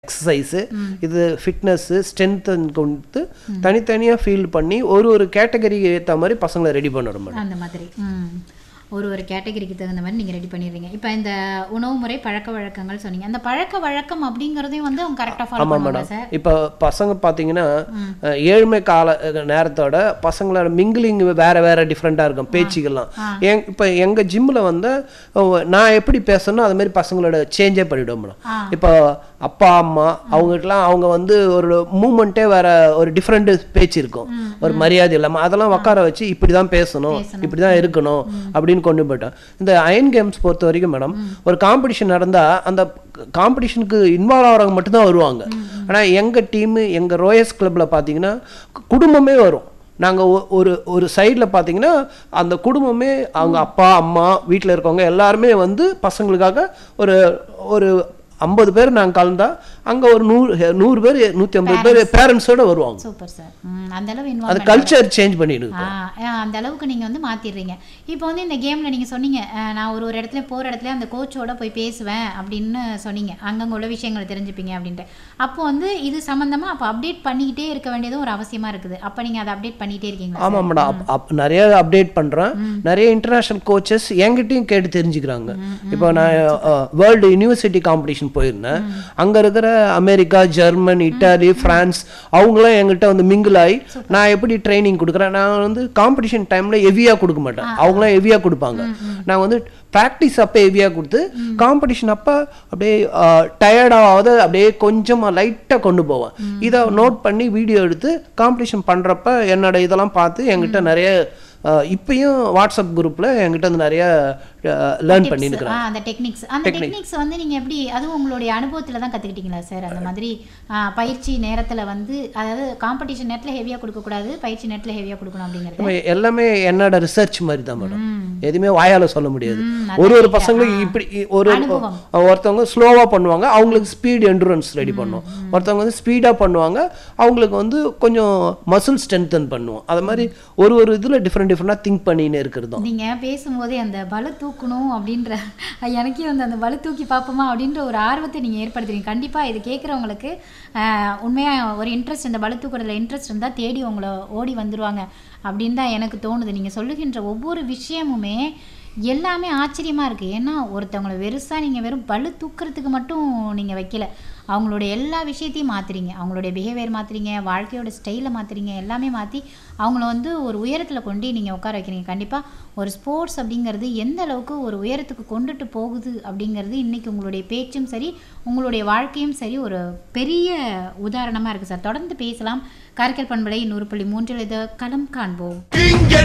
Exercise இது fitness strength கொடுத்து தனித்தனியாக ஃபீல் பண்ணி ஒரு ஒரு கேட்டகரிக்கு ஏற்ற மாதிரி பசங்களை ரெடி பண்ணணும் மேடம் அந்த மாதிரி ம் ஒரு ஒரு கேட்டகரிக்கு தகுந்த மாதிரி நீங்கள் ரெடி பண்ணிடுறீங்க இப்போ இந்த உணவு முறை பழக்க வழக்கங்கள் சொன்னீங்க அந்த பழக்க வழக்கம் அப்படிங்கிறதையும் வந்து அவங்க கரெக்டாக ஃபாலோ ஆமாம் பண்ணுவாங்க மேடம் சார் இப்போ பசங்க பார்த்தீங்கன்னா அஹ், ஏழ்மை கால அஹ், நேரத்தோட பசங்களோட மிங்கிலிங் வேற வேற டிஃப்ரெண்ட்டாக இருக்கும் பேச்சுக்கெல்லாம் எங் இப்போ எங்கள் ஜிம்மில் வந்து அஹ், நான் எப்படி பேசணும் அது மாதிரி பசங்களோட சேஞ்சே பண்ணிவிடுவோம் மேடம் ஆ. இப்போ அப்பா அம்மா அவங்ககிட்டலாம் அவங்க வந்து ஒரு மூமெண்ட்டே வேற ஒரு டிஃப்ரெண்ட் பேச்சு இருக்கும் ஒரு மரியாதை இல்லாமல் அதெல்லாம் உட்கார வச்சு இப்படி தான் பேசணும் இப்படி தான் இருக்கணும் அப்படின்னு கொண்டு போயிட்டோம் இந்த அயன் கேம்ஸ் பொறுத்த வரைக்கும் மேடம் ஒரு காம்படிஷன் நடந்தால் அந்த காம்படிஷனுக்கு இன்வால்வ் ஆகிறவங்க மட்டும்தான் வருவாங்க ஆனால் எங்கள் டீமு எங்கள் ரோயஸ் கிளப்பில் பார்த்தீங்கன்னா கு- குடும்பமே வரும் நாங்கள் ஒரு ஒரு சைடில் பார்த்தீங்கன்னா அந்த குடும்பமே அவங்க அப்பா அம்மா வீட்டில் இருக்கவங்க எல்லாருமே வந்து பசங்களுக்காக ஒரு ஒரு ஐம்பது பேர் நாங்கள் கலந்தா அங்கே ஒரு நூறு நூறு பேர் நூற்றி ஐம்பது பேர் பேரண்ட்ஸோட வருவாங்க சூப்பர் சார் ம் அந்த அளவு அது இன்வால்வ் கல்ச்சர் சேஞ்ச் பண்ணிடுது ஆ ஆ, அந்த அளவுக்கு நீங்கள் வந்து மாற்றிடுறீங்க இப்போ வந்து இந்த கேமில் நீங்கள் சொன்னீங்க ஆ, நான் ஒரு ஒரு இடத்துல போகிற இடத்துல அந்த கோச்சோட போய் பேசுவேன் அப்படின்னு சொன்னீங்க அங்கங்கே உள்ள விஷயங்களை தெரிஞ்சுப்பீங்க அப்படின்ட்டு அப்போ வந்து இது சம்மந்தமாக அப்போ அப்டேட் பண்ணிக்கிட்டே இருக்க வேண்டியதும் ஒரு அவசியமாக இருக்குது அப்போ நீங்கள் அதை அப்டேட் பண்ணிகிட்டே இருக்கீங்களா ஆமாம் மேடம் அப் அப் நிறைய அப்டேட் பண்ணுறேன் நிறைய இன்டர்நேஷ்னல் கோச்சஸ் என்கிட்டயும் கேட்டு தெரிஞ்சுக்கிறாங்க இப்போ நான் வேர்ல்டு யூனிவர்சிட்டி காம்படிஷன் போயிருந்தேன் அங்கே இருக்கிற அமெரிக்கா ஜெர்மன் இட்டாலி பிரான்ஸ் அவங்களாம் என்கிட்ட வந்து மிங்கிள் ஆகி நான் எப்படி ட்ரைனிங் கொடுக்குறேன் நான் வந்து காம்படிஷன் டைமில் ஹெவியாக கொடுக்க மாட்டேன் அவங்களாம் ஹெவியாக கொடுப்பாங்க நான் வந்து ப்ராக்டிஸ் அப்போ ஹெவியாக கொடுத்து காம்படிஷன் அப்போ அப்படியே டயர்டாகாத அப்படியே கொஞ்சமாக லைட்டாக கொண்டு போவேன் இதை நோட் பண்ணி வீடியோ எடுத்து காம்படிஷன் பண்ணுறப்ப என்னோட இதெல்லாம் பார்த்து என்கிட்ட நிறைய அஹ், இப்பயும் வாட்ஸ்அப் குரூப்பில் என்கிட்ட வந்து நிறைய லேர்ன் பண்ணியிருக்கிறேன் ஆ அந்த டெக்னிக்ஸ் அந்த டெக்னிக்ஸ் வந்து நீங்கள் எப்படி அதுவும் உங்களுடைய அனுபவத்தில் தான் கற்றுக்கிட்டீங்களா சார் அந்த மாதிரி ஆ, பயிற்சி நேரத்தில் வந்து அதாவது காம்படிஷன் நேரத்தில் ஹெவியாக கொடுக்கக்கூடாது பயிற்சி நேரத்தில் ஹெவியாக கொடுக்கணும் அப்படிங்கிறது நம்ம எல்லாமே என்னோட ரிசர்ச் மாதிரி தான் மேடம் ம். எதுவுமே வாயால சொல்ல முடியாது ம், ஒரு ஒரு பசங்களும் இப்படி ஒரு அனுபவம். ஒருத்தவங்க ஸ்லோவா பண்ணுவாங்க அவங்களுக்கு ஸ்பீட் எண்டுரன்ஸ் ரெடி பண்ணுவோம் ஒருத்தவங்க வந்து ஸ்பீடா பண்ணுவாங்க அவங்களுக்கு வந்து கொஞ்சம் மசில் ஸ்ட்ரென்தன் பண்ணுவோம் அது மாதிரி ஒரு ஒரு இதுல டிஃப்ரெண்ட் டிஃப்ரெண்டாக திங்க் பண்ணின்னு இருக்கிறதும் நீங்கள் பேசும்போதே அந்த பலு தூக்கணும் அப்படின்ற எனக்கே வந்து அந்த பலு தூக்கி பார்ப்போமா அப்படின்ற ஒரு ஆர்வத்தை நீங்கள் ஏற்படுத்துறீங்க கண்டிப்பாக இது கேட்குறவங்களுக்கு உண்மையாக ஒரு இன்ட்ரெஸ்ட் இந்த பலு தூக்குறதுல இன்ட்ரெஸ்ட் இருந்தால் தேடி உங்களை ஓடி வந்துருவாங்க அப்படின்னு தான் எனக்கு தோணுது நீங்கள் சொல்லுகின்ற ஒவ்வொரு விஷயமுமே எல்லாமே ஆச்சரியமாக இருக்குது ஏன்னா ஒருத்தவங்களை வெறுசாக நீங்கள் வெறும் பளு தூக்குறதுக்கு மட்டும் நீங்கள் வைக்கல அவங்களோட எல்லா விஷயத்தையும் மாற்றுறீங்க அவங்களுடைய பிஹேவியர் மாற்றுறீங்க வாழ்க்கையோட ஸ்டைலை மாற்றுறீங்க எல்லாமே மாற்றி அவங்கள வந்து ஒரு உயரத்தில் கொண்டு நீங்கள் உட்கார வைக்கிறீங்க கண்டிப்பாக ஒரு ஸ்போர்ட்ஸ் அப்படிங்கிறது எந்த அளவுக்கு ஒரு உயரத்துக்கு கொண்டுட்டு போகுது அப்படிங்கிறது இன்றைக்கி உங்களுடைய பேச்சும் சரி உங்களுடைய வாழ்க்கையும் சரி ஒரு பெரிய உதாரணமாக இருக்குது சார் தொடர்ந்து பேசலாம் காரைக்கால் பண்பலை நூறு புள்ளி மூன்றில் இதை களம் காண்போம்